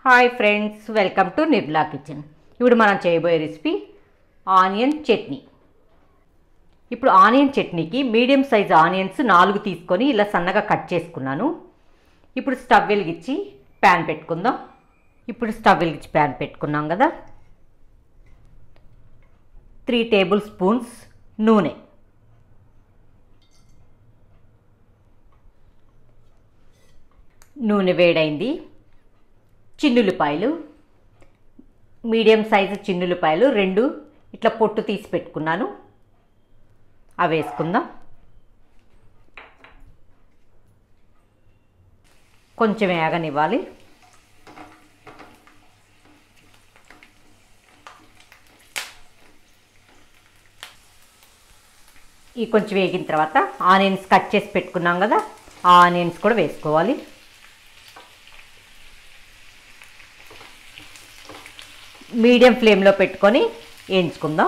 hi friends welcome to Nirmala kitchen ఇప్పుడు మనం చేయబోయే రెసిపీ ఆనియన్ చట్నీ ఇప్పుడు ఆనియన్ చట్నీకి మీడియం సైజ్ ఆనియన్స్ నాలుగు తీసుకొని ఇలా సన్నగా కట్ చేసుకున్నాను ఇప్పుడు స్టవ్ వెలిగించి ప్యాన్ పెట్టుకుందాం ఇప్పుడు స్టవ్ వెలిగించి ప్యాన్ పెట్టుకున్నాం కదా త్రీ టేబుల్ స్పూన్స్ నూనె నూనె వేడైంది చిన్నులపాయలు మీడియం సైజు చిన్నులపాయలు రెండు ఇట్లా పొట్టు తీసి పెట్టుకున్నాను అవి వేసుకుందాం కొంచెం వేగనివ్వాలి ఈ కొంచెం వేగిన తర్వాత ఆనియన్స్ కట్ చేసి పెట్టుకున్నాం కదా ఆ ఆనియన్స్ కూడా వేసుకోవాలి మీడియం ఫ్లేమ్లో పెట్టుకొని వేయించుకుందాం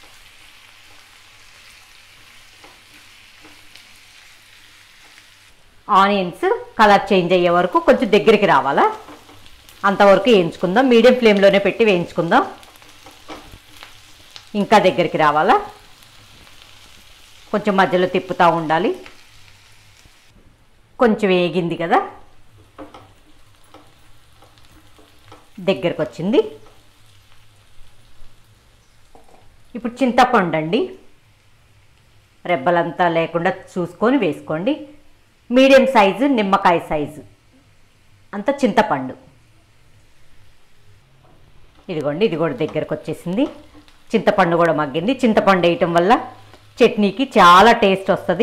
ఆనియన్స్ కలర్ చేంజ్ అయ్యే వరకు కొంచెం దగ్గరికి రావాలా అంతవరకు వేయించుకుందాం మీడియం ఫ్లేమ్లోనే పెట్టి వేయించుకుందాం ఇంకా దగ్గరికి రావాలా కొంచెం మధ్యలో తిప్పుతూ ఉండాలి కొంచెం వేగింది కదా దగ్గరకు వచ్చింది ఇప్పుడు చింతపండు అండి రెబ్బలంతా లేకుండా చూసుకొని వేసుకోండి మీడియం సైజు నిమ్మకాయ సైజు అంత చింతపండు ఇదిగోండి ఇది కూడా దగ్గరకు వచ్చేసింది చింతపండు కూడా మగ్గింది చింతపండు వేయటం వల్ల చట్నీకి చాలా టేస్ట్ వస్తుంది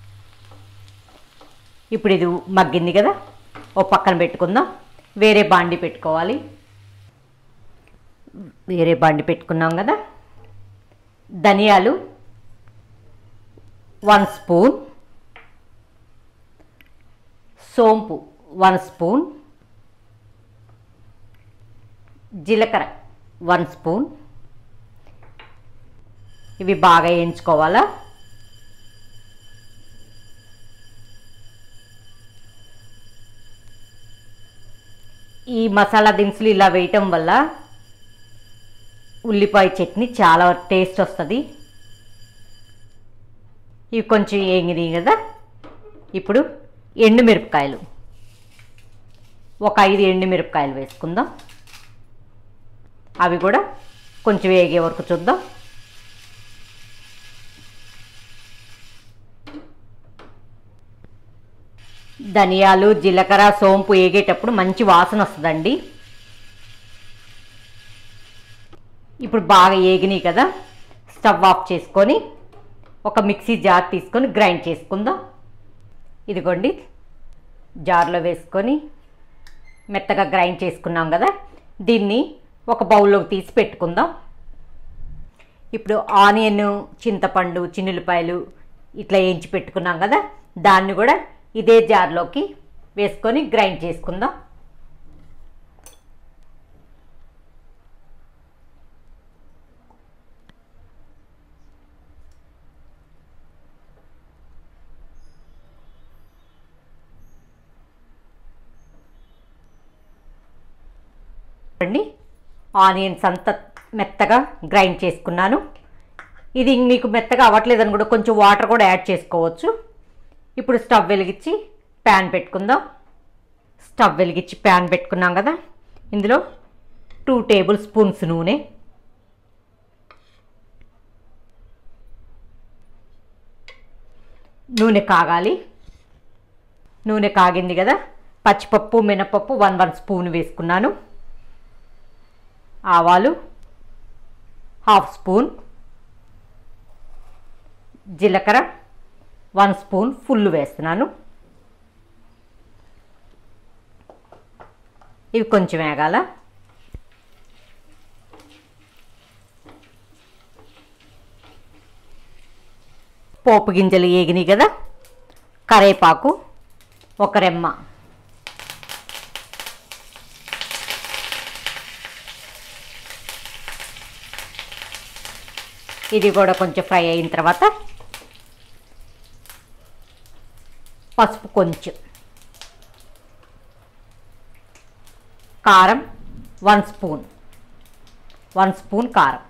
ఇప్పుడు ఇది మగ్గింది కదా ఓ పక్కన పెట్టుకుందాం వేరే బాండి పెట్టుకోవాలి వేరే బాండి పెట్టుకున్నాం కదా ధనియాలు వన్ స్పూన్ సోంపు వన్ స్పూన్ జీలకర్ర వన్ స్పూన్ ఇవి బాగా వేయించుకోవాలా ఈ మసాలా దినుసులు ఇలా వేయటం వల్ల ఉల్లిపాయ చట్నీ చాలా టేస్ట్ వస్తుంది ఇవి కొంచెం ఏంగినాయి కదా ఇప్పుడు ఎండుమిరపకాయలు ఒక ఐదు ఎండుమిరపకాయలు వేసుకుందాం అవి కూడా కొంచెం వేగే వరకు చూద్దాం ధనియాలు జీలకర్ర సోంపు వేగేటప్పుడు మంచి వాసన వస్తుందండి ఇప్పుడు బాగా ఏగినాయి కదా స్టవ్ ఆఫ్ చేసుకొని ఒక మిక్సీ జార్ తీసుకొని గ్రైండ్ చేసుకుందాం ఇదిగోండి జార్లో వేసుకొని మెత్తగా గ్రైండ్ చేసుకున్నాం కదా దీన్ని ఒక బౌల్లోకి తీసి పెట్టుకుందాం ఇప్పుడు ఆనియన్ చింతపండు చిన్నులపాయలు ఇట్లా వేయించి పెట్టుకున్నాం కదా దాన్ని కూడా ఇదే జార్లోకి వేసుకొని గ్రైండ్ చేసుకుందాం అండి ఆనియన్స్ అంతా మెత్తగా గ్రైండ్ చేసుకున్నాను ఇది మీకు మెత్తగా అవ్వట్లేదని కూడా కొంచెం వాటర్ కూడా యాడ్ చేసుకోవచ్చు ఇప్పుడు స్టవ్ వెలిగించి ప్యాన్ పెట్టుకుందాం స్టవ్ వెలిగించి ప్యాన్ పెట్టుకున్నాం కదా ఇందులో టూ టేబుల్ స్పూన్స్ నూనె నూనె కాగాలి నూనె కాగింది కదా పచ్చిపప్పు మినపప్పు వన్ వన్ స్పూన్ వేసుకున్నాను ఆవాలు హాఫ్ స్పూన్ జీలకర్ర వన్ స్పూన్ ఫుల్ వేస్తున్నాను ఇవి కొంచెం వేగాల పోపు గింజలు ఏగినాయి కదా కరేపాకు ఒక రెమ్మ ఇది కూడా కొంచెం ఫ్రై అయిన తర్వాత పసుపు కొంచెం కారం వన్ స్పూన్ వన్ స్పూన్ కారం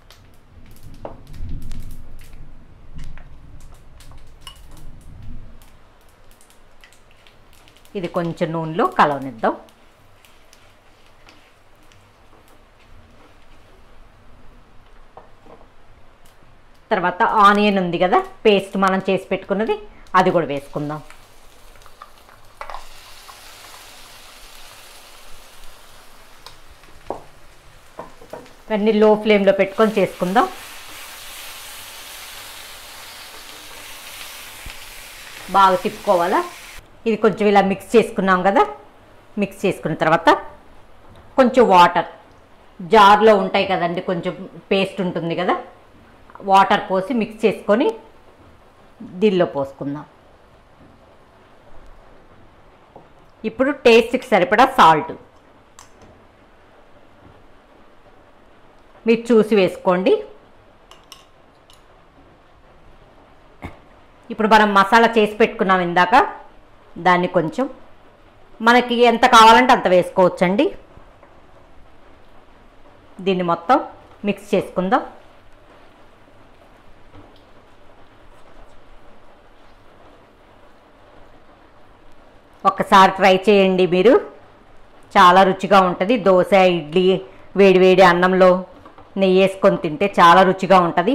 ఇది కొంచెం నూనెలో కలవనిద్దాం తర్వాత ఆనియన్ ఉంది కదా పేస్ట్ మనం చేసి పెట్టుకున్నది అది కూడా వేసుకుందాం ఇవన్నీ లో ఫ్లేమ్లో పెట్టుకొని చేసుకుందాం బాగా తిప్పుకోవాలా ఇది కొంచెం ఇలా మిక్స్ చేసుకున్నాం కదా మిక్స్ చేసుకున్న తర్వాత కొంచెం వాటర్ జార్లో ఉంటాయి కదండి కొంచెం పేస్ట్ ఉంటుంది కదా వాటర్ పోసి మిక్స్ చేసుకొని దీనిలో పోసుకుందాం ఇప్పుడు టేస్ట్కి సరిపడా సాల్ట్ మీరు చూసి వేసుకోండి ఇప్పుడు మనం మసాలా చేసి పెట్టుకున్నాం ఇందాక దాన్ని కొంచెం మనకి ఎంత కావాలంటే అంత వేసుకోవచ్చండి దీన్ని మొత్తం మిక్స్ చేసుకుందాం ఒక్కసారి ట్రై చేయండి మీరు చాలా రుచిగా ఉంటుంది దోశ ఇడ్లీ వేడివేడి అన్నంలో నెయ్యి వేసుకొని తింటే చాలా రుచిగా ఉంటుంది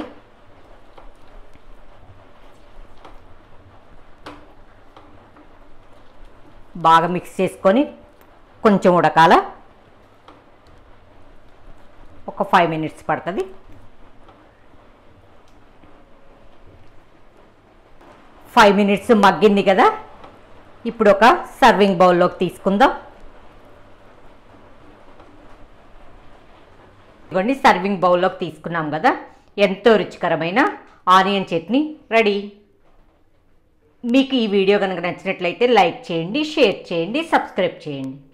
బాగా మిక్స్ చేసుకొని కొంచెం ఉడకాల ఒక ఫైవ్ మినిట్స్ పడుతుంది ఫైవ్ మినిట్స్ మగ్గింది కదా ఇప్పుడు ఒక సర్వింగ్ బౌల్లోకి తీసుకుందాం ఇవ్వండి సర్వింగ్ బౌల్లోకి తీసుకున్నాం కదా ఎంతో రుచికరమైన ఆనియన్ చట్నీ రెడీ మీకు ఈ వీడియో కనుక నచ్చినట్లయితే లైక్ చేయండి షేర్ చేయండి సబ్స్క్రైబ్ చేయండి